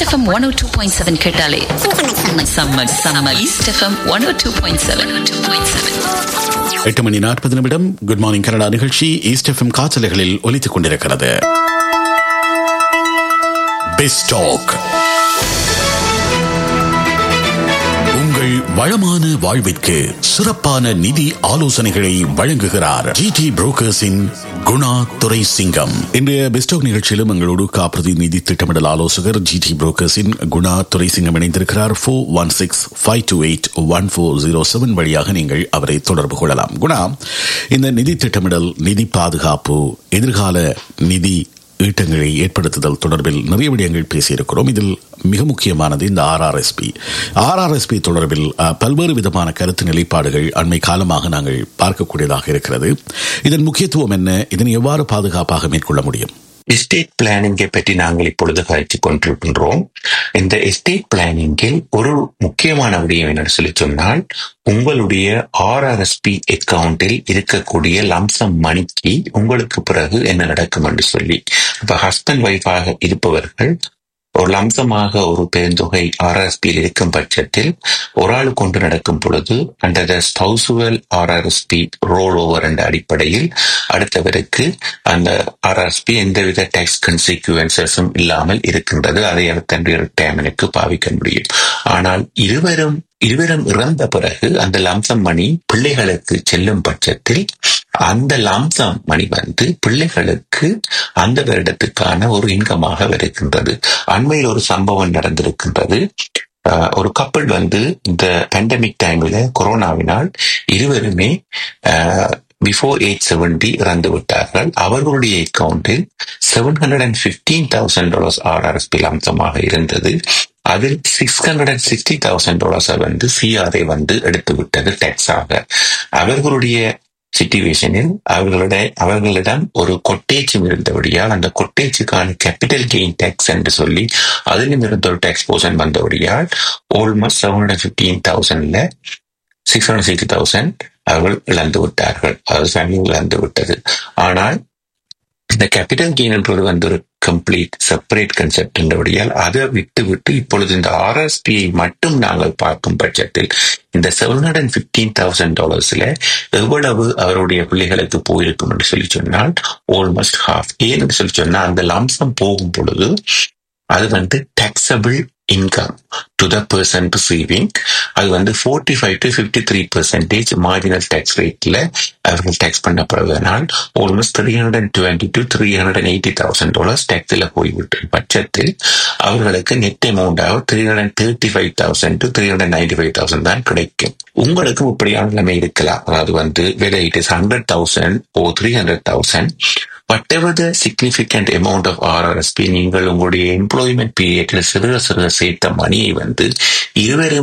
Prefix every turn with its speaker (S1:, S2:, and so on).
S1: east FM one o two point seven கேட்டாலே summer summer East FM one o two point seven two point seven
S2: எட்டு மணி நாற்பது நிமிடம் good morning Canada நிகழ்ச்சி East FM காற்றலைகளில் ஒலித்துக் கொண்டிருக்கிறது பெஸ்டாக் உங்கள் வளமான வாழ்விற்கு சிறப்பான நிதி ஆலோசனைகளை வழங்குகிறார் ஜிடி புரோக்கர்ஸின் குணா துரை சிங்கம் இன்றைய பெஸ்டாக் நிகழ்ச்சியிலும் எங்களோடு காப்புறுதி நிதி திட்டமிடல் ஆலோசகர் ஜிடி புரோக்கர்ஸின் குணா துரை சிங்கம் இணைந்திருக்கிறார் four one six five two eight one four zero seven வழியாக நீங்கள் அவரை தொடர்பு கொள்ளலாம் குணா இந்த நிதி திட்டமிடல் நிதி பாதுகாப்பு எதிர்கால நிதி ஈட்டங்களை ஏற்படுத்துதல் தொடர்பில் நிறைய விடயங்கள் பேசியிருக்கிறோம் இதில் மிக முக்கியமானது இந்த ஆர்ஆர்எஸ்பி ஆர்ஆர்எஸ்பி தொடர்பில் அஹ், பல்வேறு விதமான கருத்து நிலைப்பாடுகள் அண்மை காலமாக நாங்கள் பார்க்கக்கூடியதாக இருக்கிறது இதன் முக்கியத்துவம் என்ன இதனை எவ்வாறு பாதுகாப்பாக மேற்கொள்ள முடியும்
S3: எஸ்டேட் பிளானிங்கை பற்றி நாங்கள் இப்பொழுது கழித்துக் கொண்டிருக்கின்றோம் இந்த எஸ்டேட் பிளானிங்கில் ஒரு முக்கியமான விடயம் என்னன்னு சொல்லி சொன்னால் உங்களுடைய ஆர்ஆர்எஸ்பி அக்கவுண்டில் இருக்கக்கூடிய லம்சம் மணிக்கு உங்களுக்கு பிறகு என்ன நடக்கும் என்று சொல்லி இப்ப ஹஸ்பண்ட் ஒய்ஃபாக இருப்பவர்கள் ஒரு லம்சமாக ஒரு பெருந்தொகை ஆர்ஆர்எஸ்பியில் இருக்கும் பட்சத்தில் ஒரு ஆள் கொண்டு நடக்கும் பொழுது under the spousal RRSP roll over என்ற அடிப்படையில் அடுத்தவருக்கு அந்த ஆர்ஆர்எஸ்பி எந்தவித டேக்ஸ் கன்சிக்வன்சஸும் இல்லாமல் இருக்கின்றது அதை அவர் தன்னுடைய ரிட்டையர்மெண்ட்டுக்கு பாவிக்க முடியும் ஆனால் இருவரும் இருவரும் இறந்த பிறகு அந்த லம்சம் மணி பிள்ளைகளுக்கு செல்லும் பட்சத்தில் அந்த லாம்சம் மணி வந்து பிள்ளைகளுக்கு அந்த வருடத்துக்கான ஒரு இன்கமாக வருகின்றது அண்மையில் ஒரு சம்பவம் நடந்திருக்கின்றது அஹ், ஒரு கப்பல் வந்து இந்த பேண்டமிக் டைம்ல கொரோனாவினால் இருவருமே பிஃபோர் எயிட் செவன்டி இறந்து விட்டார்கள் அவர்களுடைய அக்கவுண்டில் seven hundred and fifteen thousand dollars RRSP லம்சமாக இருந்தது அதில் six hundred and sixty thousand டாலர்ஸை வந்து சிஆர்ஐ வந்து எடுத்து விட்டது டேக்ஸாக அவர்களுடைய சிச்சுவேஷனில் அவர்களுடைய அவர்களிடம் ஒரு கொட்டேஜும் இருந்தபடியால் அந்த கொட்டேஜுக்கான கேபிட்டல் கெயின் டேக்ஸ் என்று சொல்லி அதிலும் இருந்த ஒரு டேக்ஸ் போர்ஷன் வந்தபடியால் ஆல்மோஸ்ட் செவன் ஹண்ட்ரட் பிப்டீன் தௌசண்ட்ல சிக்ஸ் ஹண்ட்ரட் சிக்ஸ்டி தௌசண்ட் அவர்கள் இழந்து விட்டார்கள் அதாவது ஃபேமிலி இழந்து விட்டது ஆனால் இந்த கேபிட்டல் கெயின் என்பது வந்து ஒரு கம்ப்ளீட் செப்பரேட் கன்செப்ட் என்றபடியால் அதை விட்டு விட்டு இப்பொழுது இந்த ஆர்எஸ்பியை மட்டும் நாங்கள் பார்க்கும் பட்சத்தில் இந்த seven hundred and fifteen thousand டாலர்ஸ்ல எவ்வளவு அவருடைய பிள்ளைகளுக்கு போயிருக்கும் என்று சொல்லி சொன்னால் ஆல்மோஸ்ட் ஹாஃப் ஏன்னு சொல்லி சொன்னால் அந்த லம்சம் போகும் பொழுது அது வந்து taxable income to the person receiving அது வந்து forty five to fifty three percentage marginal tax ரேட்ல அவர்கள் டேக்ஸ் பண்ணப்படுவதனால் almost three hundred and twenty to three hundred and eighty thousand dollars டேக்ஸில் போய்விட்டு பட்சத்தில் அவர்களுக்கு நெட் அமௌண்டாக three hundred and thirty five thousand to three hundred ninety five thousand தான் கிடைக்கும் உங்களுக்கும் இப்படியான நிலைமை இருக்கலாம் அதாவது வந்து whether it is hundred thousand or three hundred thousand whatever the significant amount of RRSP நீங்கள் உங்களுடைய எம்ப்ளாய்மெண்ட் பீரியட்ல சிறுக சிறுக சேர்த்த மணியை வந்து இருவரும்